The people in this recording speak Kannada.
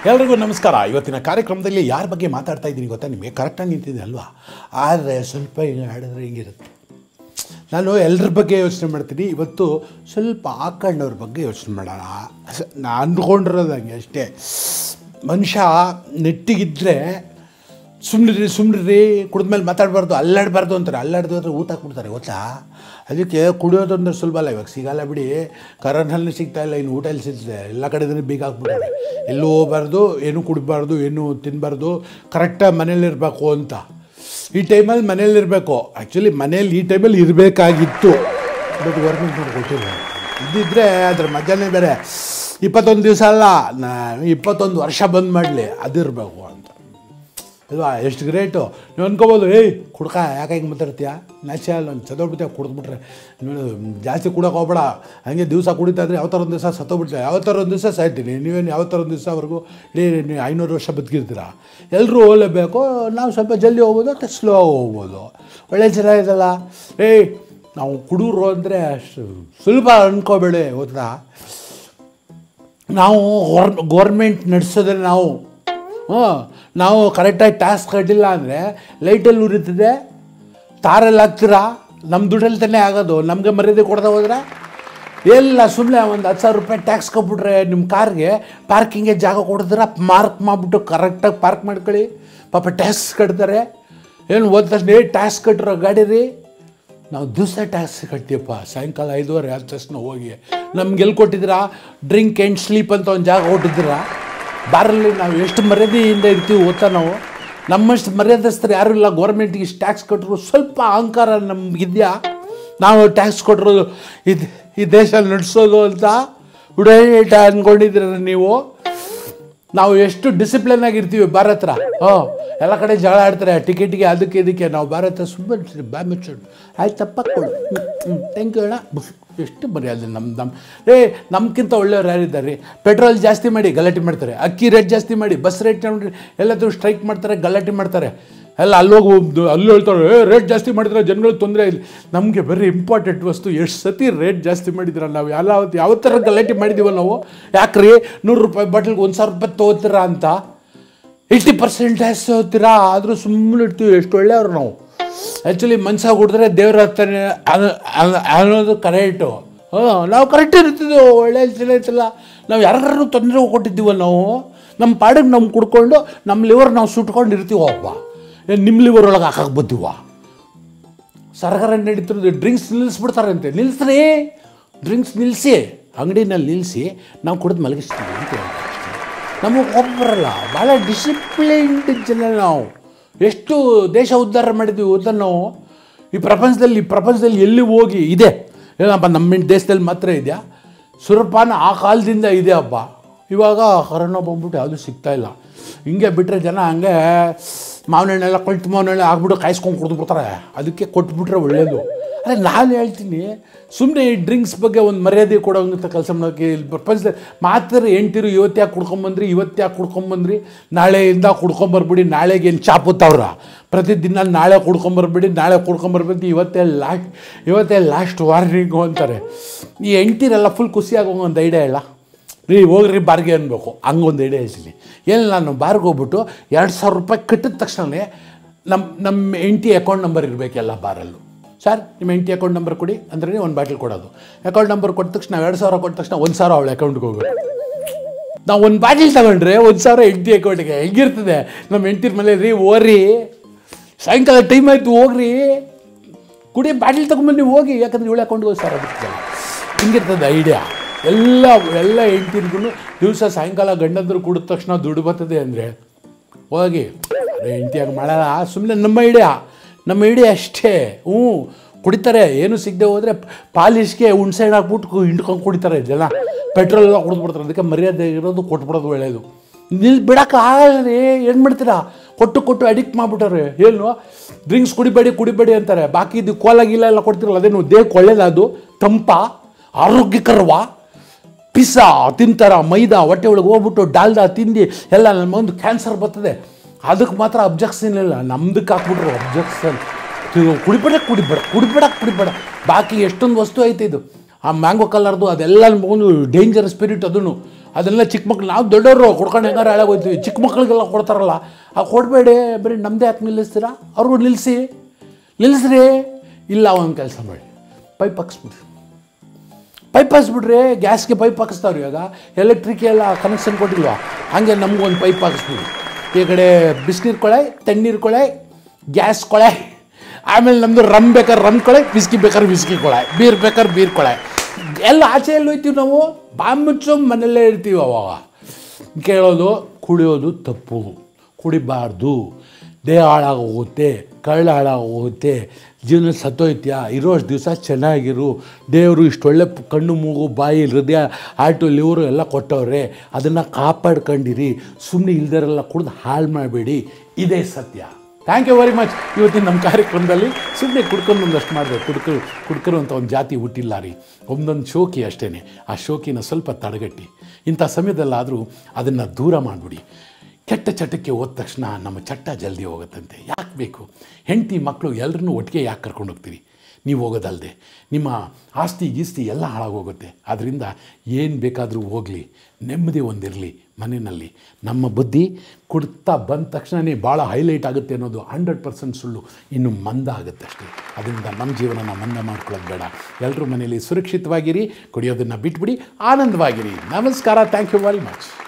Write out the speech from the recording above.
ಎಲ್ರಿಗೂ ನಮಸ್ಕಾರ ಇವತ್ತಿನ ಕಾರ್ಯಕ್ರಮದಲ್ಲಿ ಯಾರ ಬಗ್ಗೆ ಮಾತಾಡ್ತಾ ಇದ್ದೀನಿ ಗೊತ್ತಾ ನಿಮಗೆ ಕರೆಕ್ಟಾಗಿ ನಿಂತಿದೆ ಅಲ್ವಾ ಆದರೆ ಸ್ವಲ್ಪ ಹಿಂಗೆ ಹಾಡಿದ್ರೆ ಹಿಂಗಿರುತ್ತೆ ನಾನು ಎಲ್ಲರ ಬಗ್ಗೆ ಯೋಚನೆ ಮಾಡ್ತೀನಿ ಇವತ್ತು ಸ್ವಲ್ಪ ಹಾಕೊಂಡವ್ರ ಬಗ್ಗೆ ಯೋಚನೆ ಮಾಡೋಣ ಸ- ನಾನು ಅಂದ್ಕೊಂಡಿರೋದು ಹಂಗೆ ಅಷ್ಟೇ ಮನುಷ್ಯ ನೆಟ್ಟಿಗಿದ್ದರೆ ಸುಮ್ಮನಿರಿ ಸುಮ್ಮನಿರಿ ಕುಡಿದ್ಮೇಲೆ ಮಾತಾಡಬಾರ್ದು ಅಲ್ಲಾಡಬಾರ್ದು ಅಂತಾರೆ ಅಲ್ಲಾಡ್ದು ಊಟ ಹಾಕ್ಬಿಡ್ತಾರೆ ಗೊತ್ತಾ ಅದಕ್ಕೆ ಕುಡಿಯೋದಂದ್ರೆ ಸುಲಭ ಅಲ್ಲ ಇವಾಗ ಸಿಗಲ್ಲ ಬಿಡಿ ಕರೋನಲ್ಲಿ ಸಿಗ್ತಾ ಇಲ್ಲ ಇನ್ನು ಊಟ ಎಲ್ಲಿ ಸಿಗ್ತದೆ ಎಲ್ಲ ಕಡೆದೂ ಬೀಗ ಹಾಕ್ಬಿಟ್ಟಾರೆ ಎಲ್ಲೂ ಹೋಗ್ಬಾರ್ದು ಏನೂ ಕುಡಿಬಾರ್ದು ಏನೂ ತಿನ್ನಬಾರ್ದು ಕರೆಕ್ಟಾಗಿ ಮನೇಲಿರಬೇಕು ಅಂತ ಈ ಟೈಮಲ್ಲಿ ಮನೇಲಿರಬೇಕು ಆ್ಯಕ್ಚುಲಿ ಮನೇಲಿ ಈ ಟೈಮಲ್ಲಿ ಇರಬೇಕಾಗಿತ್ತು ಬಟ್ ಗೌರ್ಮೆಂಟ್ ಕೊಟ್ಟಿಲ್ಲ ಇದ್ದಿದ್ರೆ ಅದ್ರ ಮಧ್ಯಾಹ್ನ ಬೇರೆ ಇಪ್ಪತ್ತೊಂದು ದಿವಸ ಅಲ್ಲ ನಾ ಇಪ್ಪತ್ತೊಂದು ವರ್ಷ ಬಂದ್ ಮಾಡಲಿ ಅದಿರಬೇಕು ಅಂತ ಅಲ್ವಾ ಎಷ್ಟು ಗ್ರೇಟು ನೀವು ಅನ್ಕೋಬೋದು ಏಯ್ ಕುಡ್ಕ ಯಾಕೆ ಹಿಂಗೆ ಮಾತಾಡ್ತೀಯ ನ್ಯಾಚುರಲ್ ಒಂದು ಚದೋಗ್ಬಿಟ್ಟೆ ಕುಡಿದ್ಬಿಟ್ರೆ ನೋಡು ಜಾಸ್ತಿ ಕುಡಕ್ಕೆ ಹೋಗ್ಬೇಡ ಹಾಗೆ ದಿವಸ ಕುಡಿತಾ ಇದ್ರೆ ಯಾವ ಥರ ಒಂದು ದಿವಸ ಸತ್ತೋಗ್ಬಿಟ್ರೆ ಯಾವ ಥರ ಒಂದು ದಿವಸ ಸಾಯ್ತೀನಿ ನೀವೇನು ಯಾವ ಥರ ಒಂದು ದಿವಸವರೆಗೂ ಇಡೀ ನೀವು ಐನೂರು ವರ್ಷ ಬದುಕಿರ್ತೀರ ಎಲ್ಲರೂ ಹೋಗಲೇಬೇಕು ನಾವು ಸ್ವಲ್ಪ ಜಲ್ದಿ ಹೋಗ್ಬೋದು ಅಥವಾ ಸ್ಲೋ ಹೋಗ್ಬೋದು ಒಳ್ಳೆ ಚೆನ್ನಾಗಿದಲ್ಲ ಏಯ್ ನಾವು ಕುಡುಗರು ಅಂದರೆ ಅಷ್ಟು ಸುಲಭ ಅನ್ಕೋಬೇಡಿ ಗೊತ್ತಾ ನಾವು ಗೋರ್ ಗೋರ್ಮೆಂಟ್ ನಡೆಸೋದ್ರೆ ನಾವು ಹ್ಞೂ ನಾವು ಕರೆಕ್ಟಾಗಿ ಟಾಸ್ಕ್ ಕಟ್ಟಿಲ್ಲ ಅಂದರೆ ಲೈಟಲ್ಲಿ ಉರಿತದೆ ತಾರಲ್ಲಿ ಹಾಕ್ತೀರಾ ನಮ್ಮ ದುಡ್ಡಲ್ಲಿ ತಾನೇ ಆಗೋದು ನಮಗೆ ಮರ್ಯಾದೆ ಕೊಡ್ದೆ ಹೋದ್ರೆ ಎಲ್ಲ ಸುಮ್ಮನೆ ಒಂದು ಹತ್ತು ಸಾವಿರ ರೂಪಾಯಿ ಟ್ಯಾಕ್ಸ್ ಕೊಟ್ಬಿಟ್ರೆ ನಿಮ್ಮ ಕಾರ್ಗೆ ಪಾರ್ಕಿಂಗ್ಗೆ ಜಾಗ ಕೊಡಿದ್ರೆ ಮಾರ್ಕ್ ಮಾಡಿಬಿಟ್ಟು ಕರೆಕ್ಟಾಗಿ ಪಾರ್ಕ್ ಮಾಡ್ಕೊಳ್ಳಿ ಪಾಪ ಟ್ಯಾಕ್ಸ್ ಕಟ್ತಾರೆ ಏನು ಹೋದ ತಕ್ಷಣ ಏ ಟ್ಯಾಕ್ಸ್ ಕಟ್ಟಿರೋ ಗಾಡಿ ರೀ ನಾವು ದಿವಸ ಟ್ಯಾಕ್ಸ್ ಕಟ್ತೀವಪ್ಪ ಸಾಯಂಕಾಲ ಐದುವರೆ ಆದ ತಕ್ಷಣ ಹೋಗಿ ನಮ್ಗೆ ಎಲ್ಲಿ ಕೊಟ್ಟಿದ್ದೀರಾ ಡ್ರಿಂಕ್ ಆ್ಯಂಡ್ ಸ್ಲೀಪ್ ಅಂತ ಒಂದು ಜಾಗ ಕೊಟ್ಟಿದ್ದೀರಾ ಬಾರಲ್ಲಿ ನಾವು ಎಷ್ಟು ಮರ್ಯಾದೆಯಿಂದ ಇರ್ತೀವಿ ಗೊತ್ತಾ ನಾವು ನಮ್ಮಷ್ಟು ಮರ್ಯಾದಸ್ಥರು ಯಾರೂ ಇಲ್ಲ ಗೌರ್ಮೆಂಟಿಗೆ ಇಷ್ಟು ಟ್ಯಾಕ್ಸ್ ಕೊಟ್ಟರು ಸ್ವಲ್ಪ ಅಹಂಕಾರ ನಮಗಿದೆಯಾ ನಾವು ಟ್ಯಾಕ್ಸ್ ಕೊಟ್ಟರು ಇದು ಈ ದೇಶ ನಡೆಸೋದು ಅಂತ ಉಡೇಟ ಅಂದ್ಕೊಂಡಿದ್ದೀರ ನೀವು ನಾವು ಎಷ್ಟು ಡಿಸಿಪ್ಲಿನ್ ಆಗಿರ್ತೀವಿ ಭಾರತ ಹ್ಞೂ ಎಲ್ಲ ಕಡೆ ಜಗಳ ಆಡ್ತಾರೆ ಟಿಕೆಟಿಗೆ ಅದಕ್ಕೆ ಇದಕ್ಕೆ ನಾವು ಭಾರತ ಸುಮ್ಮನೆ ಬಾ ಮುಚ್ಚೋಣ ಆಯ್ತು ತಪ್ಪಕ್ಕೊಳ್ಳು ಹ್ಞೂ ಥ್ಯಾಂಕ್ ಯು ಅಣ್ಣ ಬುಸ್. ಎಷ್ಟು ಮರ್ಯಾದೆ ನಮ್ಮ ನಮ್ಮ ಏ ನಮ್ಗಿಂತ ಒಳ್ಳೆಯವ್ರು ಯಾರಿದ್ದಾರೆ ರೀ ಪೆಟ್ರೋಲ್ ಜಾಸ್ತಿ ಮಾಡಿ ಗಲಾಟೆ ಮಾಡ್ತಾರೆ ಅಕ್ಕಿ ರೇಟ್ ಜಾಸ್ತಿ ಮಾಡಿ ಬಸ್ ರೇಟ್ ನೋಡಿ ಎಲ್ಲಾದರೂ ಸ್ಟ್ರೈಕ್ ಮಾಡ್ತಾರೆ ಗಲಾಟೆ ಮಾಡ್ತಾರೆ ಎಲ್ಲ ಅಲ್ಲೋಗಿ ಹೋಗ್ದು ಅಲ್ಲಿ ಹೇಳ್ತಾರೆ ಏ ರೇಟ್ ಜಾಸ್ತಿ ಮಾಡಿದ್ರೆ ಜನಗಳಿಗೆ ತೊಂದರೆ ಇಲ್ಲ ನಮಗೆ ಬರೀ ಇಂಪಾರ್ಟೆಂಟ್ ವಸ್ತು ಎಷ್ಟು ಸತಿ ರೇಟ್ ಜಾಸ್ತಿ ಮಾಡಿದ್ರ ನಾವು ಎಲ್ಲ ಯಾವ ಥರ ಗಲಾಟೆ ಮಾಡಿದ್ದೀವಲ್ಲ ನಾವು ಯಾಕ್ರಿ ನೂರು ರೂಪಾಯಿ ಬಾಟ್ಲಿಗೆ ಒಂದು ಸಾವಿರ ರೂಪಾಯಿ ತೊಗೋತೀರಾ ಅಂತ ಏಯ್ಟಿ ಪರ್ಸೆಂಟ್ ಟ್ಯಾಕ್ಸ್ ಹೋಗ್ತೀರಾ ಆದರೂ ಸುಮ್ಮನೆ ಇರ್ತೀವಿ ಎಷ್ಟು ಒಳ್ಳೆಯವ್ರು ನಾವು ಆ್ಯಕ್ಚುಲಿ ಮನ್ಸಾಗ ಹುಡಿದ್ರೆ ದೇವ್ರ ಹತ್ತಾನೆ ಅನ್ನೋದು ಕರೆಕ್ಟು ಹಾಂ ನಾವು ಕರೆಕ್ಟ್ ಇರ್ತಿದ್ದೆವು ಒಳ್ಳೆ ಚೆನ್ನಾಯ್ತಲ್ಲ ನಾವು ಯಾರಿಗಾರು ತೊಂದರೆ ಕೊಟ್ಟಿದ್ದೀವಲ್ಲ ನಾವು ನಮ್ಮ ಪಾಡಿಗೆ ನಮ್ಮ ಕುಡ್ಕೊಂಡು ನಮ್ಮ ಲಿವರ್ ನಾವು ಸುಟ್ಕೊಂಡು ಇರ್ತೀವಪ್ಪ ಏನು ನಿಮ್ಮ ಲಿವರ್ ಒಳಗೆ ಹಾಕಕ್ಕೆ ಬತ್ತೀವ ಸರ್ಕಾರ ನಡೀತಿರೋದು ಡ್ರಿಂಕ್ಸ್ ನಿಲ್ಲಿಸ್ಬಿಡ್ತಾರಂತೆ ನಿಲ್ಲಿಸ್ರಿ ಡ್ರಿಂಕ್ಸ್ ನಿಲ್ಲಿಸಿ ಅಂಗಡಿನಲ್ಲಿ ನಿಲ್ಲಿಸಿ ನಾವು ಕುಡಿದು ಮಲಗಿಸ್ತೀವಿ ಅಂತ ಹೇಳ್ತಾರೆ ಅಷ್ಟೇ. ನಮಗೆ ಕೋಪ ಬರಲ್ಲ ಭಾಳ ಡಿಸಿಪ್ಲಿನ್ಡ್ ಜನ ನಾವು ಎಷ್ಟು ದೇಶ ಉದ್ಧಾರ ಮಾಡಿದ್ವಿ ಗೊತ್ತಾ ನಾವು ಈ ಪ್ರಪಂಚದಲ್ಲಿ ಈ ಪ್ರಪಂಚದಲ್ಲಿ ಎಲ್ಲಿ ಹೋಗಿ ಇದೆ ಏನಪ್ಪ ನಮ್ಮ ದೇಶದಲ್ಲಿ ಮಾತ್ರ ಇದೆಯಾ ಸುರಪಾನ ಆ ಕಾಲದಿಂದ ಇದೆ ಹಬ್ಬ ಇವಾಗ ಕರೋನಾ ಬಂದ್ಬಿಟ್ಟು ಯಾವುದೂ ಸಿಗ್ತಾ ಇಲ್ಲ ಹಿಂಗೆ ಬಿಟ್ಟರೆ ಜನ ಹಂಗೆ ಮಾವಿನ ಹಣ್ಣೆಲ್ಲ ಕೊಳ್ತು ಮಾವಿನ ಹಣ್ಣು ಆಗ್ಬಿಟ್ಟು ಕಾಯಿಸ್ಕೊಂಡು ಕುಡಿದು ಬಿಡ್ತಾರೆ ಅದಕ್ಕೆ ಕೊಟ್ಬಿಟ್ರೆ ಒಳ್ಳೆಯದು ಅದೇ ನಾನು ಹೇಳ್ತೀನಿ ಸುಮ್ಮನೆ ಈ ಡ್ರಿಂಕ್ಸ್ ಬಗ್ಗೆ ಒಂದು ಮರ್ಯಾದೆ ಕೊಡೋಂಥ ಕೆಲಸ ಮಾಡೋಕ್ಕೆ ಇಲ್ಲಿ ಪ್ರಪಂಚದಲ್ಲಿ ಮಾತ್ರ ಎಂಟಿರು ಇವತ್ತು ಯಾಕೆ ಕುಡ್ಕೊಂಬಂದ್ರಿ ಇವತ್ತು ಯಾಕೆ ಕುಡ್ಕೊಂಬಂದ್ರಿ ನಾಳೆಯಿಂದ ಕುಡ್ಕೊಂಬರ್ಬಿಡಿ ನಾಳೆಗೆ ಏನು ಚಾಪುತ್ತವ್ರ ಪ್ರತಿದಿನ ನಾಳೆ ಕುಡ್ಕೊಂಬರ್ಬಿಡಿ ನಾಳೆ ಕುಡ್ಕೊಂಬರ್ಬೇಕು ಇವತ್ತೇ ಲಾಸ್ಟ್ ಇವತ್ತೇ ಲಾಸ್ಟ್ ವಾರ್ನಿಂಗು ಅಂತಾರೆ ಈ ಎಂಟಿರೆಲ್ಲ ಫುಲ್ ಖುಷಿಯಾಗಿ ಒಂದು ಐಡಿಯಾ ಇಲ್ಲ ರೀ ಹೋಗ್ರಿ ಬಾರ್ಗೆ ಅನ್ಬೇಕು ಹಂಗೊಂದು ಐಡಿಯಾ ಹೇಳ್ತೀನಿ ಎಲ್ಲಿ ನಾನು ಬಾರ್ಗೆ ಹೋಗ್ಬಿಟ್ಟು ಎರಡು ಸಾವಿರ ರೂಪಾಯಿ ಕಟ್ಟಿದ ತಕ್ಷಣವೇ ನಮ್ಮ ನಮ್ಮ ಎಂಟಿ ಅಕೌಂಟ್ ನಂಬರ್ ಇರಬೇಕೆಲ್ಲ ಬಾರಲ್ಲೂ ಸರ್ ನಿಮ್ಮ ಎಂಟಿ ಅಕೌಂಟ್ ನಂಬರ್ ಕೊಡಿ ಅಂದ್ರೆ ಒಂದು ಬಾಟ್ಲ್ ಕೊಡೋದು ಅಕೌಂಟ್ ನಂಬರ್ ಕೊಟ್ಟ ತಕ್ಷಣ ಎರಡು ಸಾವಿರ ಕೊಟ್ಟ ತಕ್ಷಣ ಒಂದು ಸಾವಿರ ಅವಳ ಅಕೌಂಟ್ಗೆ ಹೋಗೋದು ನಾವು ಒಂದು ಬಾಟಲ್ ತಗೊಂಡ್ರೆ ಒಂದು ಸಾವಿರ ಎಂಟಿ ಅಕೌಂಟಿಗೆ ಹೆಂಗಿರ್ತದೆ ನಮ್ಮ ಎಂಟಿರ ಮೇಲೆ ರೀ ಓರಿ ಸಾಯಂಕಾಲ ಟೈಮ್ ಆಯಿತು ಹೋಗ್ರಿ ಕುಡಿ ಬಾಟಲ್ ತಗೊಂಬಂದು ನೀವು ಹೋಗಿ ಯಾಕಂದ್ರೆ ಇವಳು ಅಕೌಂಟ್ಗೆ ಹೋಗಿ ಸರ್ ಅದಕ್ಕೆ ಹಿಂಗಿರ್ತದೆ ಐಡಿಯಾ ಎಲ್ಲ ಎಲ್ಲ ಹೆಂಡ್ತಿರ್ಗೂ ದಿವಸ ಸಾಯಂಕಾಲ ಗಂಡಂದ್ರು ಕುಡಿದ ತಕ್ಷಣ ದುಡ್ಡು ಬರ್ತದೆ ಅಂದರೆ ಹೋಗಿ ಅದೇ ಹೆಂಡ್ತಿಯಾಗಿ ಮಾಡಲ್ಲ ಸುಮ್ಮನೆ ನಮ್ಮ ಐಡಿಯಾ ನಮ್ಮ ಐಡಿಯಾ ಅಷ್ಟೇ ಹ್ಞೂ ಕುಡಿತಾರೆ ಏನು ಸಿಗದೆ ಹೋದರೆ ಪಾಲಿಶ್ಗೆ ಹುಣ್ಸೆ ಹಣ್ಣು ಹಾಕ್ಬಿಟ್ಟು ಹಿಂಡ್ಕೊಂಡು ಕುಡಿತಾರೆ ಜನ ಪೆಟ್ರೋಲ್ ಎಲ್ಲ ಕುಡಿದ್ಬಿಡ್ತಾರೆ ಅದಕ್ಕೆ ಮರ್ಯಾದೆ ಇರೋದು ಕೊಟ್ಬಿಡೋದು ಒಳ್ಳೆಯದು ನಿಲ್ ಬಿಡೋಕ್ಕಾಗಲ್ಲ ರೀ ಏನು ಮಾಡ್ತೀರಾ ಕೊಟ್ಟು ಕೊಟ್ಟು ಅಡಿಕ್ಟ್ ಮಾಡಿಬಿಟ್ಟಾರೆ ಏನು ಡ್ರಿಂಕ್ಸ್ ಕುಡಿಬೇಡಿ ಕುಡಿಬೇಡಿ ಅಂತಾರೆ ಬಾಕಿ ಇದು ಕೋಲ ಗೀಲ ಎಲ್ಲ ಕೊಡ್ತಿರಲ್ಲ ಅದೇನು ದೇಹಕ್ಕೆ ಒಳ್ಳೇದು ಅದು ತಂಪ ಆರೋಗ್ಯಕರವಾ ಪಿಸ್ಸಾ ತಿಂತಾರ ಮೈದಾ ಹೊಟ್ಟೆ ಒಳಗೆ ಹೋಗ್ಬಿಟ್ಟು ಡಾಲ್ಡಾ ತಿಂದು ಎಲ್ಲ ನಮ್ಮ ಒಂದು ಕ್ಯಾನ್ಸರ್ ಬರ್ತದೆ ಅದಕ್ಕೆ ಮಾತ್ರ ಅಬ್ಜೆಕ್ಷನ್ ಇಲ್ಲ ನಮ್ದಕ್ಕೆ ಹಾಕ್ಬಿಟ್ರು ಅಬ್ಜೆಕ್ಷನ್ ಕುಡಿಬೇಡ ಕುಡಿಬೇಡ ಕುಡಿಬೇಡ ಕುಡಿಬೇಡ ಬಾಕಿ ಎಷ್ಟೊಂದು ವಸ್ತು ಐತೆ ಇದು ಆ ಮ್ಯಾಂಗೋ ಕಲರ್ದು ಅದೆಲ್ಲ ಒಂದು ಡೇಂಜರ್ ಸ್ಪಿರಿಟ್ ಅದನ್ನು ಅದನ್ನೆಲ್ಲ ಚಿಕ್ಕ ಮಕ್ಳು ನಾವು ದೊಡ್ಡವರು ಕೊಡ್ಕೊಂಡು ಹೆಂಗಾರು ಹಾಳಾಗೋಯ್ತೀವಿ ಚಿಕ್ಕ ಮಕ್ಳಿಗೆಲ್ಲ ಕೊಡ್ತಾರಲ್ಲ ಆ ಕೊಡಬೇಡಿ ಬರೀ ನಮ್ಮದೇ ಯಾಕೆ ನಿಲ್ಲಿಸ್ತೀರಾ ಅವ್ರಿಗೂ ನಿಲ್ಲಿಸಿ ನಿಲ್ಲಿಸ್ರಿ ಇಲ್ಲ ಒಂದು ಕೆಲಸ ಮಾಡಿ ಪೈಪ್ ಹಾಕ್ಸ್ಬಿಡ್ರಿ ಪೈಪ್ ಹಾಕ್ಸ್ಬಿಟ್ರಿ ಗ್ಯಾಸ್ಗೆ ಪೈಪ್ ಹಾಕಿಸ್ತಾವ್ರಿ ಇವಾಗ ಎಲೆಕ್ಟ್ರಿಕ್ ಎಲ್ಲ ಕನೆಕ್ಷನ್ ಕೊಟ್ಟಿಲ್ವಾ ಹಾಗೆ ನಮಗೊಂದು ಪೈಪ್ ಹಾಕಿಸ್ಬಿಡಿ ಈ ಕಡೆ ಬಿಸಿನೀರು ಕೊಳೆ ತಣ್ಣೀರು ಕೊಳೆ ಗ್ಯಾಸ್ ಕೊಳೆ ಆಮೇಲೆ ನಮ್ಮದು ರಮ್ ಬೇಕಾದ್ರೆ ರಮ್ ಕೊಳೆ ಬಿಸ್ಕಿ ಬೇಕಾದ್ರೆ ಬಿಸ್ಕಿ ಕೊಳೆ ಬೀರ್ ಬೇಕಾದ್ರೆ ಬೀರ್ ಕೊಳೆ ಎಲ್ಲ ಆಚೆ ಎಲ್ಲಿ ಹೋಯ್ತೀವಿ ನಾವು ಬಾಂಬ್ ಮುಚ್ಚೋ ಮನೆಯಲ್ಲೇ ಇರ್ತೀವಿ ಅವಾಗ ಕೇಳೋದು ಕುಡಿಯೋದು ತಪ್ಪು ಕುಡಿಬಾರ್ದು ದೇಹ ಹಾಳಾಗೋಗುತ್ತೆ ಕಳ್ಳ ಹಾಳಾಗೋಗುತ್ತೆ ಜೀವನ ಸತ್ತೋಯ್ತ್ಯಾ ಇರೋಷ್ಟು ದಿವಸ ಚೆನ್ನಾಗಿರು ದೇವರು ಇಷ್ಟೊಳ್ಳೆ ಪ್- ಕಣ್ಣು ಮೂಗು ಬಾಯಿ ಹೃದಯ ಆಟು ಲಿವರು ಎಲ್ಲ ಕೊಟ್ಟವ್ರೆ ಅದನ್ನು ಕಾಪಾಡ್ಕೊಂಡಿರಿ ಸುಮ್ಮನೆ ಇಲ್ದರೆಲ್ಲ ಕುಡ್ದು ಹಾಳು ಮಾಡಬೇಡಿ ಇದೇ ಸತ್ಯ ಥ್ಯಾಂಕ್ ಯು ವೆರಿ ಮಚ್ ಇವತ್ತಿನ ನಮ್ಮ ಕಾರ್ಯಕ್ರಮದಲ್ಲಿ ಸುಮ್ಮನೆ ಕುಡ್ಕೊಂಡು ಒಂದಷ್ಟು ಮಾಡಿದೆ ಕುಡ್ಕರು ಕುಡ್ಕರು ಅಂತ ಒಂದು ಜಾತಿ ಹುಟ್ಟಿಲ್ಲ ರೀ ಒಂದೊಂದು ಶೋಕಿ ಅಷ್ಟೇ ಆ ಶೋಕಿನ ಸ್ವಲ್ಪ ತಡೆಗಟ್ಟಿ ಇಂಥ ಸಮಯದಲ್ಲಾದರೂ ಅದನ್ನು ದೂರ ಮಾಡಿಬಿಡಿ ಕೆಟ್ಟ ಚಟಕ್ಕೆ ಹೋದ ತಕ್ಷಣ ನಮ್ಮ ಚಟ್ಟ ಜಲ್ದಿ ಹೋಗುತ್ತಂತೆ ಯಾಕೆ ಬೇಕು ಹೆಂಡತಿ ಮಕ್ಕಳು ಎಲ್ಲರನ್ನೂ ಒಟ್ಟಿಗೆ ಯಾಕೆ ಕರ್ಕೊಂಡು ಹೋಗ್ತೀರಿ ನೀವು ಹೋಗೋದಲ್ಲದೆ ನಿಮ್ಮ ಆಸ್ತಿ ಗೀಸ್ತಿ ಎಲ್ಲ ಹಾಳಾಗೋಗುತ್ತೆ ಆದ್ದರಿಂದ ಏನು ಬೇಕಾದರೂ ಹೋಗಲಿ ನೆಮ್ಮದಿ ಒಂದಿರಲಿ ಮನೆಯಲ್ಲಿ ನಮ್ಮ ಬುದ್ಧಿ ಕುಡ್ತಾ ಬಂದ ತಕ್ಷಣವೇ ಭಾಳ ಹೈಲೈಟ್ ಆಗುತ್ತೆ ಅನ್ನೋದು ಹಂಡ್ರೆಡ್ ಪರ್ಸೆಂಟ್ ಸುಳ್ಳು ಇನ್ನು ಮಂದ ಆಗುತ್ತೆ ಅಷ್ಟೇ ಅದರಿಂದ ನಮ್ಮ ಜೀವನನ ಮಂದ ಮಾಡ್ಕೊಳ್ಳೋದು ಬೇಡ ಎಲ್ಲರೂ ಮನೆಯಲ್ಲಿ ಸುರಕ್ಷಿತವಾಗಿರಿ ಕುಡಿಯೋದನ್ನು ಬಿಟ್ಬಿಡಿ ಆನಂದವಾಗಿರಿ ನಮಸ್ಕಾರ ಥ್ಯಾಂಕ್ ಯು ವೆರಿ ಮಚ್